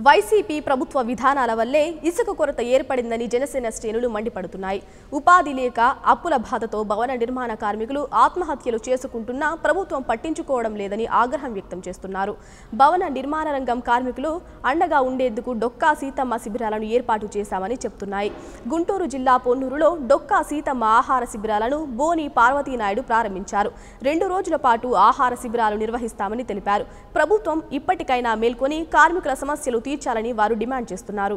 YCP ప్రభుత్వ విధానాల వల్లే ఇసుక కొరత ఏర్పడిందని జనసేన శ్రేణులు మండిపడుతున్నాయి ఉపాధి లేక అప్పుల బాధతో భవన నిర్మాణ కార్మికులు ఆత్మహత్యలు చేసుకుంటున్నా ప్రభుత్వం పట్టించుకోవడం లేదని ఆగ్రహం వ్యక్తం చేస్తున్నారు భవన నిర్మాణ రంగం కార్మికులు అండగా ఉండేందుకు డొక్కా సీతమ్మ శిబిరాలను ఏర్పాటు చేశామని చెప్తున్నాయి గుంటూరు జిల్లా పొన్నూరులో డొక్కా సీతమ్మ ఆహార శిబిరాలను బోని పార్వతీనాయుడు ప్రారంభించారు రెండు రోజుల పాటు ఆహార శిబిరాలు నిర్వహిస్తామని తెలిపారు ప్రభుత్వం ఇప్పటికైనా మేల్కొని కార్మికుల సమస్యలు తీర్చాలని వారు డిమాండ్ చేస్తున్నారు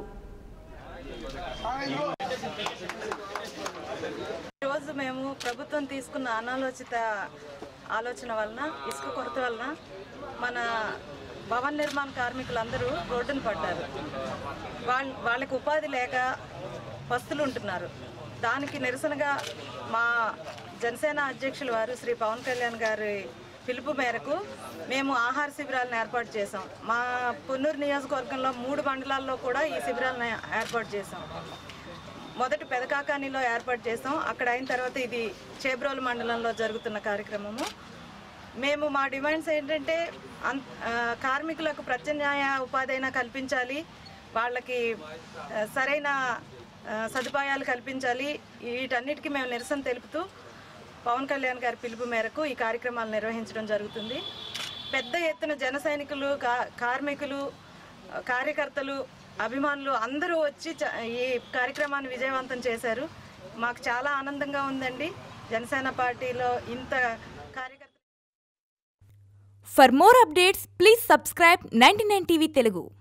ఈరోజు మేము ప్రభుత్వం తీసుకున్న అనాలోచిత ఆలోచన వలన ఇసుక కొరత వలన మన భవన నిర్మాణ కార్మికులందరూ రోడ్డున పడ్డారు వాళ్ళ వాళ్ళకి ఉపాధి లేక పస్తులు ఉంటున్నారు దానికి నిరసనగా మా జనసేన అధ్యక్షులు వారు శ్రీ పవన్ కళ్యాణ్ గారి పిలుపు మేరకు మేము ఆహార శిబిరాలను ఏర్పాటు చేసాం మా పొన్నూరు నియోజకవర్గంలో మూడు మండలాల్లో కూడా ఈ శిబిరాలను ఏర్పాటు చేసాం మొదటి పెదకాకానిలో ఏర్పాటు చేసాం అక్కడ అయిన తర్వాత ఇది చేబ్రోలు మండలంలో జరుగుతున్న కార్యక్రమము మేము మా డిమాండ్స్ ఏంటంటే అన్ ఆ, కార్మికులకు ప్రత్యామ్నాయ ఉపాధి అయినా కల్పించాలి వాళ్ళకి ఆ, సరైన ఆ, సదుపాయాలు కల్పించాలి వీటన్నిటికీ మేము నిరసన తెలుపుతూ పవన్ కళ్యాణ్ గారి పిలుపు మేరకు ఈ కార్యక్రమాలు నిర్వహించడం జరుగుతుంది పెద్ద ఎత్తున జన సైనికులు కా- కార్మికులు ఆ, కార్యకర్తలు అభిమానులు అందరూ వచ్చి చ- ఈ కార్యక్రమాన్ని విజయవంతం చేశారు మాకు చాలా ఆనందంగా ఉందండి జనసేన పార్టీలో ఇంత కార్యకర్త For more updates, please subscribe 99 TV Telugu.